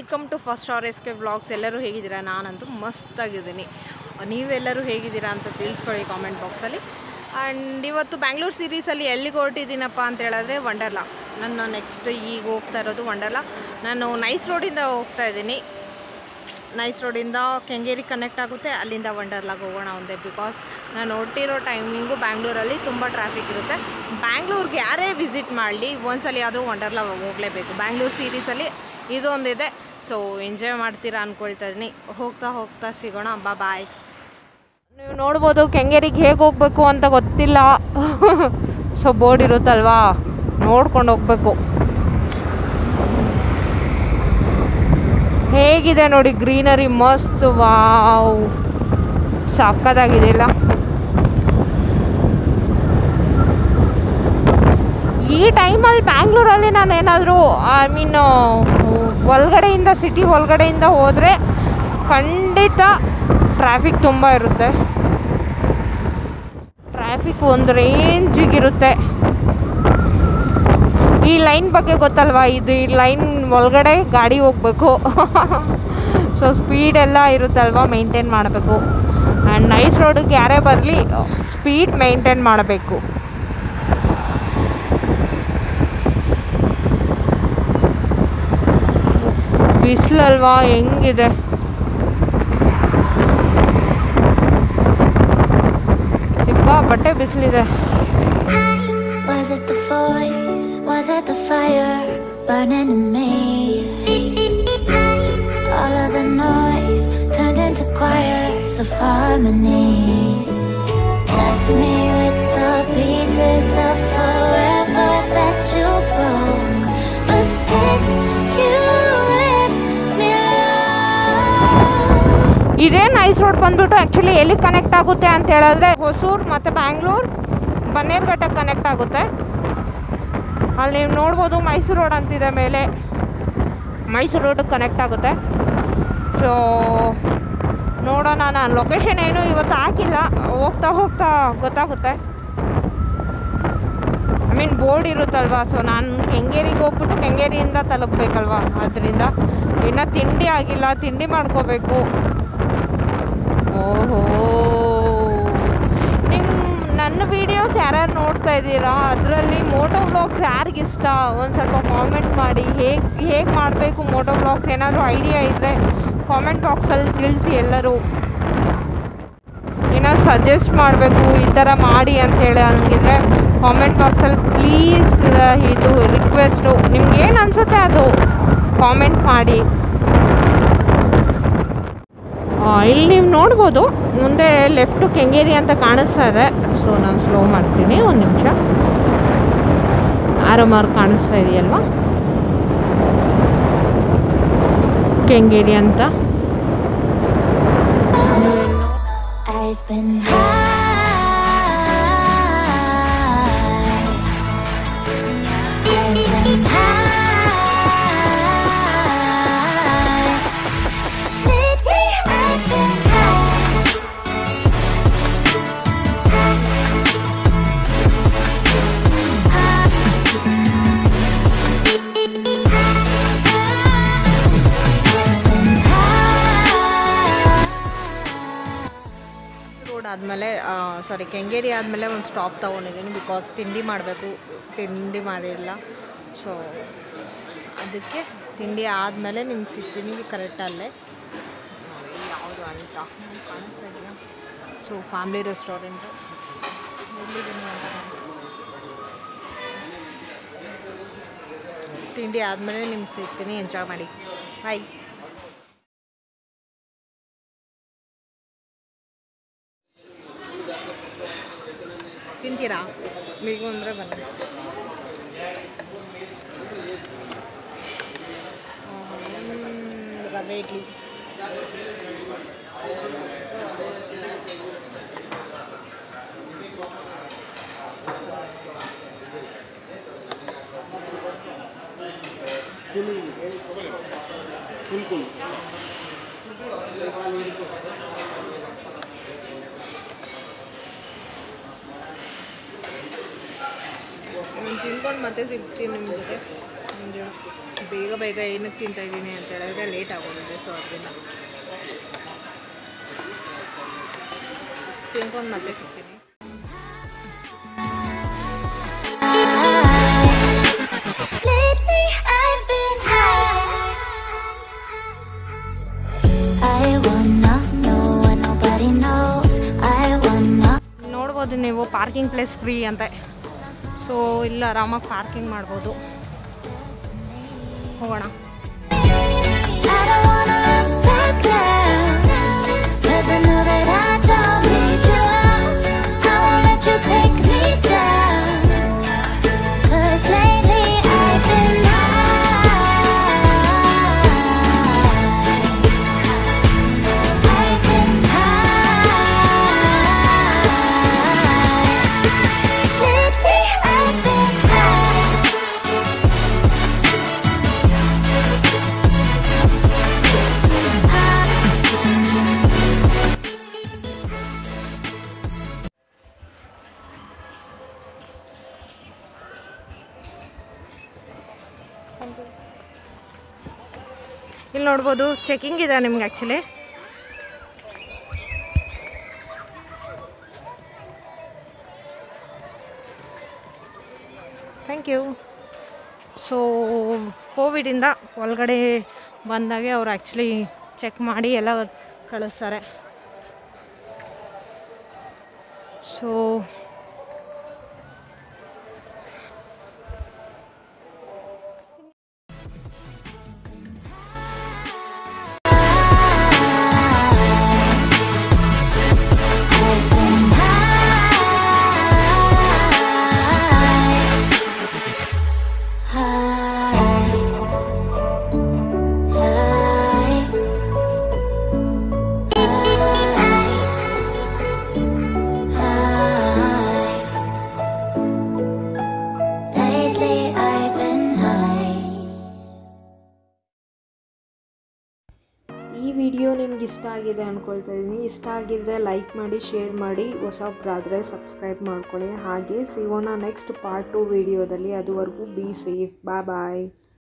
Welcome to first R S K vlogs ಎಲ್ಲರೂ ಹೇಗಿದ್ದೀರಾ ನಾನಂತೂ ಮಸ್ತಾಗಿದ್ದೀನಿ ನೀವೆಲ್ಲರೂ ಹೇಗಿದ್ದೀರಾ ಅಂತ ತಿಳಿಸ್ಕೊಳ್ಳಿ ಕಾಮೆಂಟ್ ಬಾಕ್ಸಲ್ಲಿ ಆ್ಯಂಡ್ ಇವತ್ತು ಬ್ಯಾಂಗ್ಳೂರು ಸೀರೀಸಲ್ಲಿ ಎಲ್ಲಿಗೆ ಹೊರಟಿದ್ದೀನಪ್ಪ ಅಂತ ಹೇಳಿದ್ರೆ ವಂಡರ್ಲಾ ನನ್ನ ನೆಕ್ಸ್ಟ್ ಈಗ ಹೋಗ್ತಾ ಇರೋದು ವಂಡರ್ಲಾ ನಾನು ನೈಸ್ ರೋಡಿಂದ ಹೋಗ್ತಾ ಇದ್ದೀನಿ ನೈಸ್ ರೋಡಿಂದ ಕೆಂಗೇರಿ ಕನೆಕ್ಟ್ ಆಗುತ್ತೆ ಅಲ್ಲಿಂದ ವಂಡರ್ಲಾಗೆ ಹೋಗೋಣ ಒಂದೇ ಬಿಕಾಸ್ ನಾನು ಹೊರಟಿರೋ ಟೈಮಿಂಗು ಬ್ಯಾಂಗ್ಳೂರಲ್ಲಿ ತುಂಬ ಟ್ರಾಫಿಕ್ ಇರುತ್ತೆ ಬ್ಯಾಂಗ್ಳೂರ್ಗೆ ಯಾರೇ ವಿಸಿಟ್ ಮಾಡಲಿ ಒಂದ್ಸಲಿ ಆದರೂ ವಂಡರ್ಲಾ ಹೋಗಲೇಬೇಕು ಬ್ಯಾಂಗ್ಳೂರು ಸೀರೀಸಲ್ಲಿ ಇದೊಂದಿದೆ ಸೊ ಎಂಜಾಯ್ ಮಾಡ್ತೀರಾ ಅಂದ್ಕೊಳ್ತಾ ಇದ್ದೀನಿ ಹೋಗ್ತಾ ಹೋಗ್ತಾ ಸಿಗೋಣ ಬಾ ಬಾಯ್ ನೀವು ನೋಡ್ಬೋದು ಕೆಂಗೇರಿಗೆ ಹೇಗೆ ಹೋಗಬೇಕು ಅಂತ ಗೊತ್ತಿಲ್ಲ ಸೊ ಬೋರ್ಡ್ ಇರುತ್ತಲ್ವಾ ನೋಡ್ಕೊಂಡು ಹೋಗ್ಬೇಕು ಹೇಗಿದೆ ನೋಡಿ ಗ್ರೀನರಿ ಮಸ್ತ್ ವಾವ್ ಸಕ್ಕದಾಗಿದೆಯಲ್ಲ ಈ ಟೈಮಲ್ಲಿ ಬ್ಯಾಂಗ್ಳೂರಲ್ಲಿ ನಾನು ಏನಾದರೂ ಐ ಮೀನ್ ಒಳಗಡೆಯಿಂದ ಸಿಟಿ ಒಳಗಡೆಯಿಂದ ಹೋದರೆ ಖಂಡಿತ ಟ್ರಾಫಿಕ್ ತುಂಬ ಇರುತ್ತೆ ಟ್ರಾಫಿಕ್ ಒಂದು ರೇಂಜಿಗಿರುತ್ತೆ ಈ ಲೈನ್ ಬಗ್ಗೆ ಗೊತ್ತಲ್ವಾ ಇದು ಈ ಲೈನ್ ಒಳಗಡೆ ಗಾಡಿ ಹೋಗಬೇಕು ಸೊ ಸ್ಪೀಡ್ ಎಲ್ಲ ಇರುತ್ತಲ್ವಾ ಮೇಂಟೈನ್ ಮಾಡಬೇಕು ಆ್ಯಂಡ್ ನೈಸ್ ರೋಡಿಗೆ ಯಾರೇ ಬರಲಿ ಸ್ಪೀಡ್ ಮೇಂಟೈನ್ ಮಾಡಬೇಕು ಬಿಸಿಲಲ್ವಾ ಹೆಂಗಿದೆ ಸಿಕ್ಕಾಪಟ್ಟೆ ಬಿಸಿಲಿದೆ Was it the voice? Was it the fire burning in me? All of the noise turned into choirs of harmony. Left me with the pieces of forever that you broke. But since you left me alone. ಇದೇ nice road ಬಂದ್ಬಿಟ್ಟು actually ಎಲ್ಲಿ connect ಆಗುತ್ತೆ ಅಂತ ಹೇಳಿದ್ರೆ ಹೊಸೂರು ಮತ್ತು Bangalore ಬನ್ನೇರುಘಟ್ಟಕ್ಕೆ connect ಆಗುತ್ತೆ ಅಲ್ಲಿ ನೀವು ನೋಡ್ಬೋದು ಮೈಸೂರು ರೋಡ್ ಅಂತಿದೆ ಮೇಲೆ ಮೈಸೂರು ರೋಡಿಗೆ ಕನೆಕ್ಟ್ ಆಗುತ್ತೆ ಸೊ ನೋಡೋಣ ನಾನು ಲೊಕೇಶನ್ ಏನು ಇವತ್ತು ಹಾಕಿಲ್ಲ ಹೋಗ್ತಾ ಹೋಗ್ತಾ ಗೊತ್ತಾಗುತ್ತೆ ಐ ಮೀನ್ ಬೋರ್ಡ್ ಇರುತ್ತಲ್ವಾ ಸೊ ನಾನು ಕೆಂಗೇರಿಗೆ ಹೋಗ್ಬಿಟ್ಟು ಕೆಂಗೇರಿಯಿಂದ ತಲುಪಬೇಕಲ್ವಾ ಅದರಿಂದ ಇನ್ನು ತಿಂಡಿ ಆಗಿಲ್ಲ ತಿಂಡಿ ಮಾಡ್ಕೋಬೇಕು ಓಹೋ ನಿಮ್ಮ ನನ್ನ ವೀಡಿಯೋಸ್ ಯಾರ್ಯಾರು ನೋಡ್ತಾ ಇದ್ದೀರಾ ಅದರಲ್ಲಿ ಮೋಟೋ ವ್ಲಾಗ್ಸ್ ಯಾರಿಗಿಷ್ಟ ಒಂದು ಸ್ವಲ್ಪ ಕಾಮೆಂಟ್ ಮಾಡಿ ಹೇಗೆ ಹೇಗೆ ಮಾಡಬೇಕು ಮೋಟೋ ವ್ಲಾಗ್ಸ್ ಏನಾದರೂ ಐಡಿಯಾ ಇದ್ದರೆ ಕಾಮೆಂಟ್ ಬಾಕ್ಸಲ್ಲಿ ತಿಳಿಸಿ ಎಲ್ಲರೂ ಏನೋ ಸಜೆಸ್ಟ್ ಮಾಡಬೇಕು ಈ ಥರ ಮಾಡಿ ಅಂತೇಳಿ ಹಂಗಿದ್ರೆ ಕಾಮೆಂಟ್ ಬಾಕ್ಸಲ್ಲಿ ಪ್ಲೀಸ್ ಇದು ರಿಕ್ವೆಸ್ಟು ನಿಮ್ಗೆ ಏನು ಅನಿಸುತ್ತೆ ಅದು ಕಾಮೆಂಟ್ ಮಾಡಿ ಆ, ಇಲ್ಲಿ ನೀವು ನೋಡ್ಬೋದು ಮುಂದೆ ಲೆಫ್ಟು ಕೆಂಗೇರಿ ಅಂತ ಕಾಣಿಸ್ತಾ ಇದೆ ಸೊ ನಾನು ಸ್ಲೋ ಮಾಡ್ತೀನಿ ಒಂದು ನಿಮಿಷ ಆರೋ ಮಾರ್ಕ್ ಕಾಣಿಸ್ತಾ ಇದೆಯಲ್ವಾ ಕೆಂಗೇರಿ ಅಂತ I've been high. I've been high. Lately I've been high. Road ಆದಮೇಲೆ ಸಾರಿ ಕೆಂಗೇರಿ ಆದಮೇಲೆ ಒಂದು ಸ್ಟಾಪ್ ತೊಗೊಂಡಿದ್ದೀನಿ ಬಿಕಾಸ್ ತಿಂಡಿ ಮಾಡಬೇಕು ತಿಂಡಿ ಮಾಡಿಲ್ಲ ಸೊ ಅದಕ್ಕೆ ತಿಂಡಿ ಆದಮೇಲೆ ನಿಮ್ಗೆ ಸಿಗ್ತೀನಿ ಕರೆಕ್ಟ್ ಅಲ್ಲೇ ನೋಡಿ ಯಾವುದು ಅಂತ ಕಾಣಿಸ್ತಾ ಇದೆಯಾ ಸೊ ಫ್ಯಾಮ್ಲಿ ರೆಸ್ಟೋರೆಂಟು ಎಲ್ಲಿದ್ದೀನಿ ಅಂತ ನಾನು- ತಿಂಡಿ ಆದಮೇಲೆ ನಿಮ್ಗೆ ಸಿಗ್ತೀನಿ ಎಂಜಾಯ್ ಮಾಡಿ ಬಾಯ್ ತಿಂತೀರಾ ಬೇಕು ಅಂದರೆ ಬನ್ನಿ ಹ್ಮ್, ರವೆ ಇಡ್ಲಿ ನಾನು ತಿನ್ಕೊಂಡು ಮತ್ತೆ ಸಿಗ್ತೀನಿ ನಿಮ್ಮ ಜೊತೆ ಒಂದು ಬೇಗ ಬೇಗ ಏನಕ್ಕೆ ತಿಂತಾ ಇದ್ದೀನಿ ಅಂತ ಹೇಳಿದ್ರೆ ಲೇಟ್ ಆಗೋಗಿದೆ ಸೊ ಅದರಿಂದ ತಿನ್ಕೊಂಡು ಮತ್ತೆ ಸಿಗ್ತೀನಿ Lately I've been high. I wanna know what nobody knows. I wanna. ನೋಡ್ಬೋದು ನೀವು ಪಾರ್ಕಿಂಗ್ ಪ್ಲೇಸ್ ಫ್ರೀ ಅಂತ ಸೊ ಇಲ್ಲ ಆರಾಮಾಗಿ ಪಾರ್ಕಿಂಗ್ ಮಾಡ್ಬೋದು ಹೋಗೋಣ I don't wanna look back now. Cause I know that I don't need your love. I won't let you take me down. Cause lately I've been high. I've been high. Lately I've been high. ಇಲ್ಲಿ ನೋಡ್ಬೋದು checking ಇದೆ ನಿಮ್ಗೆ actually thank you so ಕೋವಿಡಿಂದ ಒಳಗಡೆ ಬಂದಾಗೆ ಅವ್ರು actually check ಮಾಡಿ ಎಲ್ಲ ಕಳಿಸ್ತಾರೆ so Lately I've been high. ಈ ವಿಡಿಯೋ ನಿಮ್ಗೆ ಇಷ್ಟ ಆಗಿದೆ ಅಂದ್ಕೊಳ್ತಾ ಇದ್ದೀನಿ ಇಷ್ಟ ಆಗಿದ್ರೆ ಲೈಕ್ ಮಾಡಿ ಶೇರ್ ಮಾಡಿ ಹೊಸಬ್ರಾದರೆ ಸಬ್ಸ್ಕ್ರೈಬ್ ಮಾಡ್ಕೊಳ್ಳಿ ಹಾಗೆ ಸಿಗೋಣ ನೆಕ್ಸ್ಟ್ ಪಾರ್ಟ್ ಟು ವಿಡಿಯೋದಲ್ಲಿ ಅದುವರೆಗೂ ಬಿ ಸೇಫ್ ಬಾಯ್ ಬಾಯ್